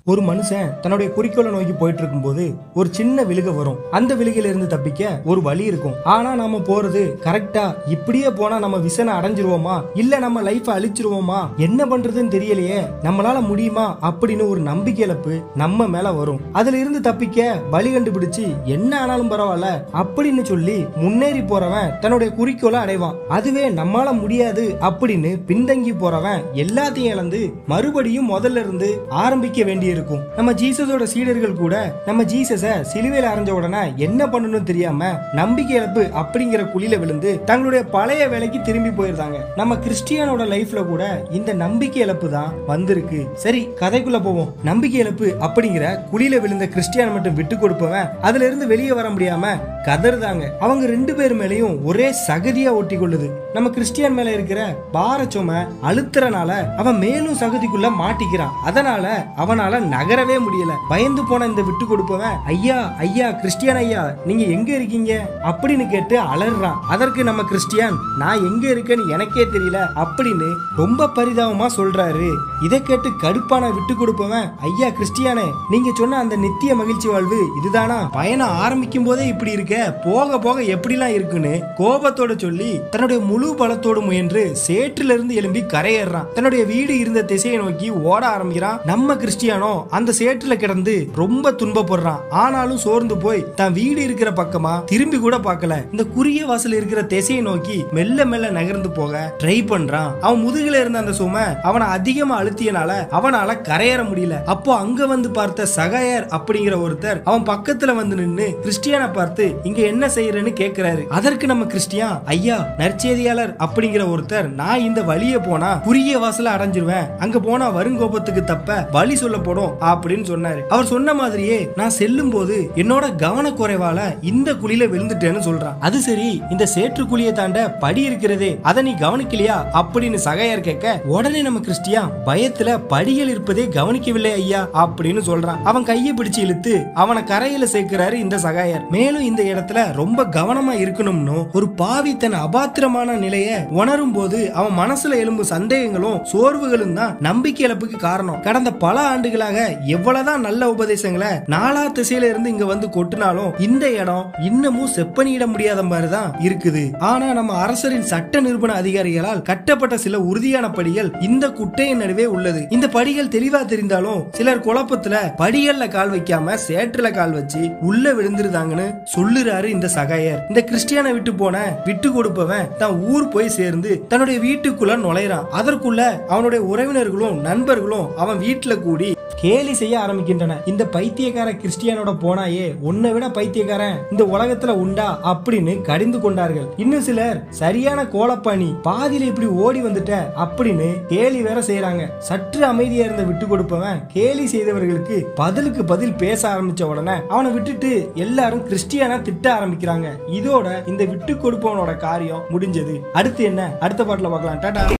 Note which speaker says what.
Speaker 1: ஒரு மனுஷன் தன்னுடைய குறிக்கோளை நோக்கி போயிட்டு இருக்கும்போது ஒரு சின்ன விழுக வரும் அந்த விழுகையில இருந்து தப்பிக்க ஒரு வழி இருக்கும் ஆனா நாம போறது கரெக்டா இப்படியே போனா நம்ம விசனை அடைஞ்சிருவோமா இல்ல நம்ம லைஃப் அழிச்சிருவோமா என்ன பண்றதுன்னு தெரியலையே நம்மளால முடியுமா அப்படின்னு ஒரு நம்பிக்கை இழப்பு நம்ம மேல வரும் அதுல இருந்து தப்பிக்க வழி கண்டுபிடிச்சு என்ன ஆனாலும் பரவாயில்ல அப்படின்னு சொல்லி முன்னேறி போறவன் தன்னுடைய குறிக்கோளை அடைவான் அதுவே நம்மால முடியாது அப்படின்னு பின்தங்கி போறவன் எல்லாத்தையும் இழந்து மறுபடியும் முதல்ல இருந்து ஆரம்பிக்க வேண்டியிருக்கும் நம்ம ஜீசஸோட சீடர்கள் கூட நம்ம ஜீசஸ சிலுவையில் அரைஞ்ச உடனே என்ன பண்ணணும்னு தெரியாம நம்பிக்கை இழப்பு அப்படிங்கிற குழியில விழுந்து தங்களுடைய பழைய வேலைக்கு திரும்பி போயிருந்தாங்க நம்ம கிறிஸ்டியனோட லைஃப்ல கூட இந்த நம்பிக்கை இழப்பு தான் வந்திருக்கு சரி கதைக்குள்ள போவோம் நம்பிக்கை இழப்பு அப்படிங்கிற குழியில விழுந்த கிறிஸ்டியன் மட்டும் விட்டு கொடுப்பவன் அதுல இருந்து வெளியே வர முடியாம கதறுதாங்க அவங்க ரெண்டு பேர் மேலயும் ஒரே சகதியா ஒட்டி கொள்ளுது நம்ம கிறிஸ்டியன் மேல இருக்கிற பாரச்சோம அழுத்துறனால அவன் மேலும் சகதிக்குள்ள மாட்டிக்கிறான் அதனால அவனால நகரவே முடியல பயந்து போன இந்த விட்டு கொடுப்பவன் ஐயா ஐயா கிறிஸ்டியன் ஐயா நீங்க எங்க இருக்கீங்க அப்படின்னு கேட்டு அலறான் அதற்கு நம்ம கிறிஸ்டியன் நான் எங்க இருக்கேன்னு எனக்கே தெரியல அப்படின்னு ரொம்ப பரிதாபமா சொல்றாரு இதை கேட்டு கடுப்பான விட்டு கொடுப்பவன் ஐயா கிறிஸ்டியானே நீங்க சொன்ன அந்த நித்திய மகிழ்ச்சி வாழ்வு இதுதானா பயணம் ஆரம்பிக்கும் போதே இப்படி இருக்க போக போக எப்படிலாம் இருக்குன்னு கோபத்தோட சொல்லி தன்னுடைய முழு பலத்தோடு முயன்று சேற்றில இருந்து எழும்பி கரையேறான் தன்னுடைய வீடு இருந்த திசையை நோக்கி ஓட ஆரம்பிக்கிறான் நம்ம கிறிஸ்டியானோ அந்த சேற்றுல கிடந்து ரொம்ப துன்பப்படுறான் ஆனாலும் சோர்ந்து போய் தன் வீடு இருக்கிற பக்கமா திரும்பி கூட பார்க்கல இந்த குறுகிய வாசல் இருக்கிற திசையை நோக்கி மெல்ல மெல்ல நகர்ந்து போக ட்ரை பண்றான் அவன் முதுகுல இருந்த அந்த சுமை அவனை அதிகமா அழுத்தியனால அவனால கரையேற முடியல அப்போ அங்க வந்து பார்த்த சகாயர் அப்படிங்கிற ஒருத்தர் அவன் பக்கத்துல வந்து நின்னு கிறிஸ்டியான பார்த்து இங்க என்ன செய்யறேன்னு கேக்குறாரு அதற்கு நம்ம கிறிஸ்டியான் ஐயா நற்செய்தியாளர் அப்படிங்கிற ஒருத்தர் நான் இந்த வழியே போனா குறுகிய வாசல அடைஞ்சிருவேன் அங்க போனா வருங்கோபத்துக்கு தப்ப வழி சொல்லப்படும் அப்படின்னு சொன்னாரு அவர் சொன்ன மாதிரியே நான் செல்லும் போது என்னோட கவனக்குறைவால இந்த குழியில விழுந்துட்டேன்னு சொல்றான் அது சரி இந்த சேற்று குழியை தாண்ட படி இருக்கிறதே அதை நீ கவனிக்கலையா அப்படின்னு சகையார் கேட்க உடனே நம்ம கிறிஸ்டியா பயத்துல படிகள் இருப்பதே கவனிக்கவில்லை ஐயா அப்படின்னு சொல்றான் அவன் கையை பிடிச்சு இழுத்து அவனை கரையில சேர்க்கிறாரு இந்த சகாயர் மேலும் இந்த இடத்துல ரொம்ப கவனமா இருக்கணும்னு ஒரு பாவி தன் அபாத்திரமான நிலைய உணரும் போது அவன் மனசுல எழும்பும் சந்தேகங்களும் சோர்வுகளும் தான் நம்பிக்கை இழப்புக்கு காரணம் கடந்த பல ஆண்டுகளாக எவ்வளவுதான் நல்ல உபதேசங்களை நாலா திசையில இருந்து இங்க வந்து கொட்டினாலும் இந்த இடம் இன்னமும் செப்பனியிட முடியாத மாதிரிதான் இருக்குது ஆனா நம்ம அரசரின் சட்ட நிரூபண அதிகாரிகளால் கட்டப்பட்ட சில உறுதியான படிகள் இந்த குட்டையின் நடுவே உள்ளது இந்த படிகள் தெளிவா தெரிந்தாலும் சிலர் குழப்பத்துல படிகள்ல கால் வைக்காம சேற்றுல கால் வச்சு உள்ள விழுந்துருதாங்கன்னு சொல்லுறாரு இந்த சகாயர் இந்த கிறிஸ்டியான விட்டு போன விட்டு கொடுப்பவன் தான் ஊர் போய் சேர்ந்து தன்னுடைய வீட்டுக்குள்ள நுழைறான் அதற்குள்ள அவனுடைய உறவினர்களும் நண்பர்களும் அவன் வீட்டுல கூடி கேலி செய்ய ஆரம்பிக்கின்றன இந்த பைத்தியக்கார கிறிஸ்டியானோட போனாயே உன்னை விட பைத்தியக்காரன் இந்த உலகத்துல உண்டா அப்படின்னு கடிந்து கொண்டார்கள் இன்னும் சிலர் சரியான கோலப்பாணி பாதியில இப்படி ஓடி வந்துட்ட அப்படின்னு கேலி வேற செய்யறாங்க சற்று அமைதியா இருந்த விட்டு கொடுப்பவன் கேலி செய்தவர்களுக்கு பதிலுக்கு பதில் பேச ஆரம்பிச்ச உடனே அவனை விட்டுட்டு எல்லாரும் கிறிஸ்டியானா திட்ட ஆரம்பிக்கிறாங்க இதோட இந்த விட்டு கொடுப்பவனோட காரியம் முடிஞ்சது அடுத்து என்ன அடுத்த பாட்டுல பார்க்கலாம் டாடா